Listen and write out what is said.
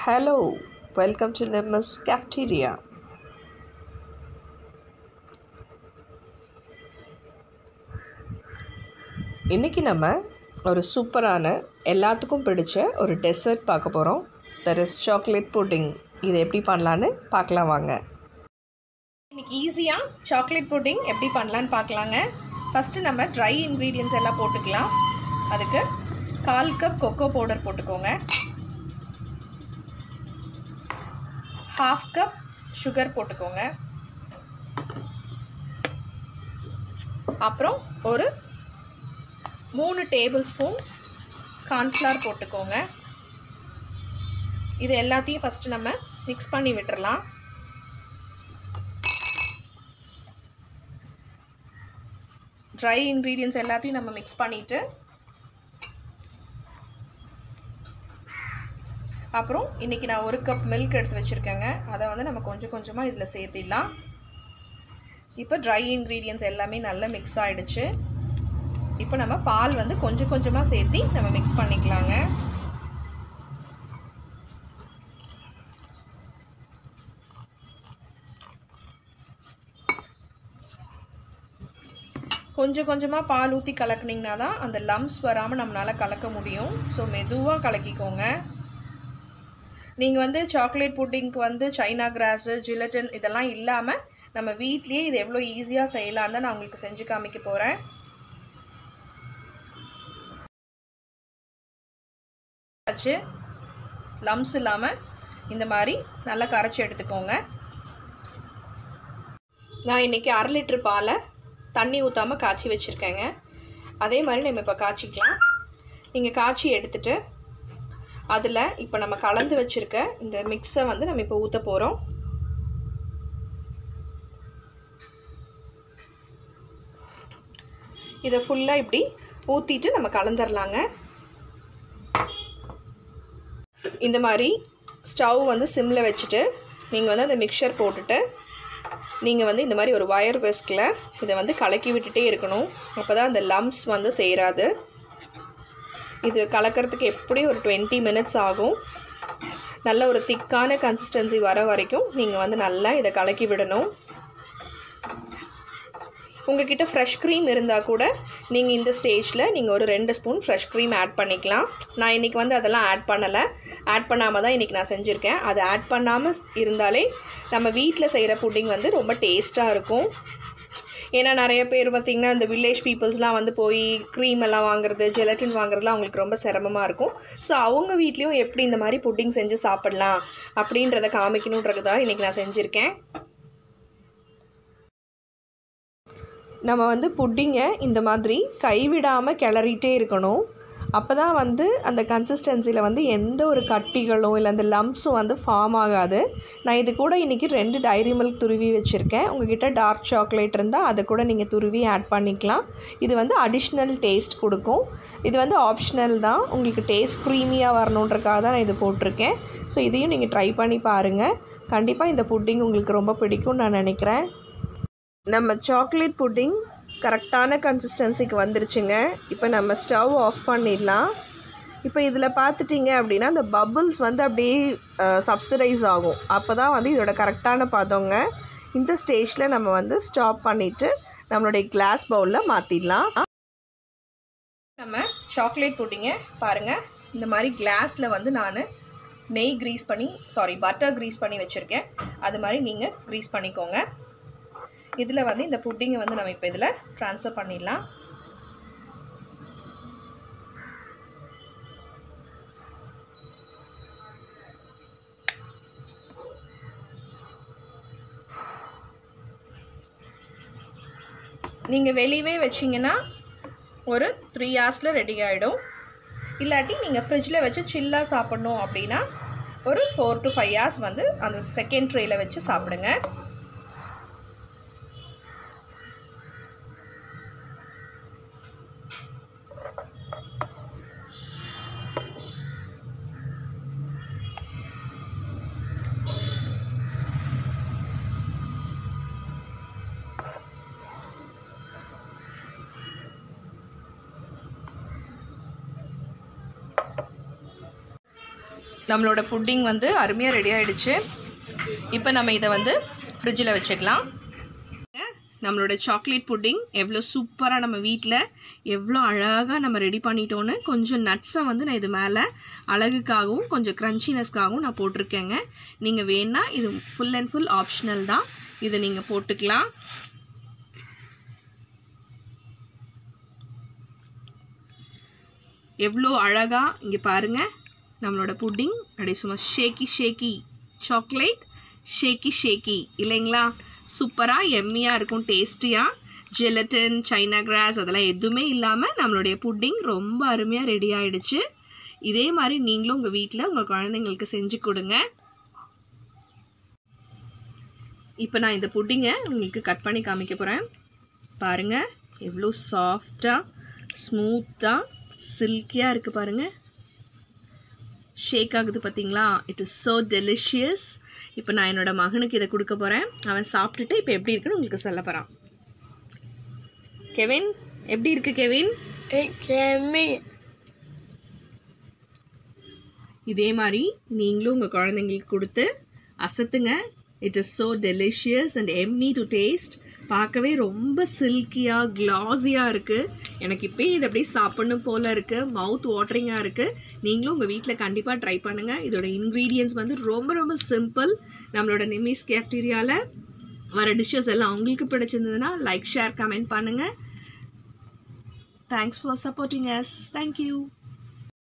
Hello, welcome to Nimbus Cafeteria. இன்றைக்கி நம்ம ஒரு சூப்பரான எல்லாத்துக்கும் பிடிச்ச ஒரு டெசர்ட் பார்க்க போகிறோம் தட் இஸ் சாக்லேட் புட்டிங் இது எப்படி பண்ணலான்னு பார்க்கலாம் வாங்க இன்னைக்கு ஈஸியாக சாக்லேட் புட்டிங் எப்படி பண்ணலான்னு பார்க்கலாங்க ஃபஸ்ட்டு நம்ம ட்ரை இன்க்ரீடியன்ஸ் எல்லாம் போட்டுக்கலாம் அதுக்கு கால் கப் கொக்கோ பவுடர் போட்டுக்கோங்க ஹாஃப் கப் சுகர் போட்டுக்கோங்க அப்புறம் ஒரு மூணு டேபிள் ஸ்பூன் கார்ன்ஃப்ளவர் போட்டுக்கோங்க இது எல்லாத்தையும் ஃபஸ்ட்டு நம்ம மிக்ஸ் பண்ணி விட்டுறலாம் ட்ரை இன்க்ரீடியன்ஸ் எல்லாத்தையும் நம்ம மிக்ஸ் பண்ணிவிட்டு அப்புறம் இன்றைக்கி நான் ஒரு கப் மில்க் எடுத்து வச்சுருக்கேங்க அதை வந்து நம்ம கொஞ்சம் கொஞ்சமாக இதில் சேர்த்திடலாம் இப்போ ட்ரை இன்க்ரீடியன்ஸ் எல்லாமே நல்லா மிக்ஸ் ஆகிடுச்சு இப்போ நம்ம பால் வந்து கொஞ்சம் கொஞ்சமாக சேர்த்தி நம்ம மிக்ஸ் பண்ணிக்கலாங்க கொஞ்சம் கொஞ்சமாக பால் ஊற்றி கலக்குனிங்கன்னா தான் அந்த லம்ஸ் வராமல் நம்மளால் கலக்க முடியும் ஸோ மெதுவாக கலக்கிக்கோங்க நீங்கள் வந்து சாக்லேட் புட்டிங்க்கு வந்து சைனா கிராஸு ஜிலட்டன் இதெல்லாம் இல்லாமல் நம்ம வீட்லேயே இது எவ்வளோ ஈஸியாக செய்யலான்னு தான் நான் உங்களுக்கு செஞ்சு காமிக்க போகிறேன் ஆச்சு லம்ஸ் இல்லாமல் இந்த மாதிரி நல்லா கரைச்சி எடுத்துக்கோங்க நான் இன்றைக்கி அரை லிட்ரு பாலை தண்ணி ஊற்றாமல் காய்ச்சி வச்சுருக்கேங்க அதே மாதிரி நம்ம இப்போ காய்ச்சிக்கலாம் நீங்கள் காய்ச்சி எடுத்துட்டு அதில் இப்போ நம்ம கலந்து வச்சுருக்க இந்த மிக்ஸை வந்து நம்ம இப்போ ஊற்ற போகிறோம் இதை ஃபுல்லாக இப்படி ஊற்றிட்டு நம்ம கலந்துடலாங்க இந்த மாதிரி ஸ்டவ் வந்து சிம்மில் வச்சுட்டு நீங்கள் வந்து அந்த மிக்சர் போட்டுட்டு நீங்கள் வந்து இந்த மாதிரி ஒரு ஒயர் வெஸ்கில் இதை வந்து கலக்கி விட்டுட்டே இருக்கணும் அப்போ தான் அந்த லம்ஸ் வந்து சேராது இது கலக்கிறதுக்கு எப்படி ஒரு டுவெண்ட்டி மினிட்ஸ் ஆகும் நல்ல ஒரு திக்கான கன்சிஸ்டன்சி வர வரைக்கும் நீங்கள் வந்து நல்லா இதை கலக்கி விடணும் உங்ககிட்ட ஃப்ரெஷ் க்ரீம் இருந்தால் கூட நீங்கள் இந்த ஸ்டேஜில் நீங்கள் ஒரு ரெண்டு ஸ்பூன் ஃப்ரெஷ் க்ரீம் ஆட் பண்ணிக்கலாம் நான் இன்றைக்கி வந்து அதெல்லாம் ஆட் பண்ணலை ஆட் பண்ணாமல் தான் இன்றைக்கி நான் செஞ்சுருக்கேன் அது ஆட் பண்ணாமல் இருந்தாலே நம்ம வீட்டில் செய்கிற புட்டிங் வந்து ரொம்ப டேஸ்ட்டாக இருக்கும் ஏன்னா நிறைய பேர் பார்த்திங்கன்னா இந்த வில்லேஜ் பீப்புள்ஸ்லாம் வந்து போய் க்ரீம் எல்லாம் வாங்குறது ஜெலட்டின் வாங்குறதுலாம் அவங்களுக்கு ரொம்ப சிரமமாக இருக்கும் ஸோ அவங்க வீட்லேயும் எப்படி இந்த மாதிரி புட்டிங் செஞ்சு சாப்பிட்லாம் அப்படின்றத காமிக்கணுன்றது தான் இன்றைக்கி நான் செஞ்சுருக்கேன் நம்ம வந்து புட்டிங்கை இந்த மாதிரி கைவிடாமல் கிளறிட்டே இருக்கணும் அப்போ தான் வந்து அந்த கன்சிஸ்டன்சியில் வந்து எந்த ஒரு கட்டிகளும் இல்லை அந்த லம்ப்ஸும் வந்து ஃபார்ம் ஆகாது நான் இது கூட இன்றைக்கி ரெண்டு டைரி மில்க் துருவி வச்சுருக்கேன் உங்ககிட்ட டார்க் சாக்லேட் இருந்தால் அதை கூட நீங்கள் துருவி ஆட் பண்ணிக்கலாம் இது வந்து அடிஷ்னல் டேஸ்ட் கொடுக்கும் இது வந்து ஆப்ஷனல் தான் உங்களுக்கு டேஸ்ட் க்ரீமியாக வரணுன்றக்காக தான் நான் இது போட்டிருக்கேன் ஸோ இதையும் நீங்கள் ட்ரை பண்ணி பாருங்கள் கண்டிப்பாக இந்த புட்டிங் உங்களுக்கு ரொம்ப பிடிக்கும்னு நான் நினைக்கிறேன் நம்ம சாக்லேட் புட்டிங் கரெக்டான கன்சிஸ்டன்சிக்கு வந்துருச்சுங்க இப்போ நம்ம ஸ்டவ் ஆஃப் பண்ணிடலாம் இப்போ இதில் பார்த்துட்டிங்க அப்படின்னா அந்த பபுள்ஸ் வந்து அப்படியே சப்சிடைஸ் ஆகும் அப்போ தான் வந்து இதோட கரெக்டான பதங்க இந்த ஸ்டேஜில் நம்ம வந்து ஸ்டாப் பண்ணிவிட்டு நம்மளுடைய கிளாஸ் பவுலில் மாற்றிடலாம் நம்ம சாக்லேட் புட்டிங்க பாருங்கள் இந்த மாதிரி கிளாஸில் வந்து நான் நெய் க்ரீஸ் பண்ணி சாரி பட்டர் க்ரீஸ் பண்ணி வச்சுருக்கேன் அது மாதிரி நீங்கள் க்ரீஸ் பண்ணிக்கோங்க இதில் வந்து இந்த புட்டிங்கை வந்து நம்ம இப்போ இதில் ட்ரான்ஸ்ஃபர் பண்ணிடலாம் நீங்கள் வெளியவே வச்சிங்கன்னா ஒரு த்ரீ ஹார்ஸில் ரெடி ஆகிடும் இல்லாட்டி நீங்கள் ஃப்ரிட்ஜில் வச்சு சில்லாக சாப்பிட்ணும் அப்படின்னா ஒரு ஃபோர் டு ஃபைவ் ஹார்ஸ் வந்து அந்த செகண்ட் ட்ரேயில் வச்சு சாப்பிடுங்க நம்மளோட புட்டிங் வந்து அருமையாக ரெடி ஆகிடுச்சு இப்போ நம்ம இதை வந்து ஃப்ரிட்ஜில் வச்சுக்கலாம் நம்மளோட சாக்லேட் புட்டிங் எவ்வளோ சூப்பராக நம்ம வீட்டில் எவ்வளோ அழகாக நம்ம ரெடி பண்ணிட்டோன்னு கொஞ்சம் நட்ஸை வந்து நான் இது மேலே அழகுக்காகவும் கொஞ்சம் க்ரன்ச்சினஸ்க்காகவும் நான் போட்டிருக்கேங்க நீங்கள் வேணால் இது ஃபுல் அண்ட் ஃபுல் ஆப்ஷனல் தான் இதை நீங்கள் போட்டுக்கலாம் எவ்வளோ அழகாக இங்கே பாருங்கள் நம்மளோட புட்டிங் அப்படியே சும்மா shaky shaky chocolate shaky shaky இல்லைங்களா சூப்பராக எம்மியாக இருக்கும் டேஸ்டியாக ஜெலட்டின் சைனா கிராஸ் அதெல்லாம் எதுவுமே இல்லாமல் நம்மளுடைய புட்டிங் ரொம்ப அருமையாக ரெடி ஆகிடுச்சு இதே மாதிரி நீங்களும் உங்கள் வீட்டில் உங்கள் குழந்தைங்களுக்கு செஞ்சு கொடுங்க இப்போ நான் இந்த புட்டிங்கை உங்களுக்கு கட் பண்ணி காமிக்க போகிறேன் பாருங்கள் எவ்வளோ சாஃப்டாக ஸ்மூத்தாக சில்கியாக இருக்குது பாருங்கள் ஷேக் ஆகுது பார்த்தீங்களா இட் இஸ் ஸோ டெலிஷியஸ் இப்போ நான் என்னோடய மகனுக்கு இதை கொடுக்க போகிறேன் அவன் சாப்பிட்டுட்டு இப்போ எப்படி இருக்குன்னு உங்களுக்கு சொல்ல போகிறான் கெவின் எப்படி இருக்கு கெவின் இதே மாதிரி நீங்களும் உங்கள் குழந்தைங்களுக்கு கொடுத்து அசத்துங்க it is so delicious and yummy to taste பார்க்கவே ரொம்ப சில்கியாக க்ளாஸியாக இருக்குது எனக்கு இப்போயே இது அப்படியே சாப்பிடணும் போல் இருக்குது மவுத் வாட்டரிங்காக இருக்குது நீங்களும் உங்கள் வீட்டில் கண்டிப்பாக ட்ரை பண்ணுங்கள் இதோட இன்க்ரீடியன்ஸ் வந்து ரொம்ப ரொம்ப சிம்பிள் நம்மளோட நிமிஸ் கேஃப்டீரியாவில் வர டிஷ்ஷஸ் எல்லாம் உங்களுக்கு பிடிச்சிருந்ததுன்னா லைக் ஷேர் கமெண்ட் பண்ணுங்கள் thanks for supporting us thank you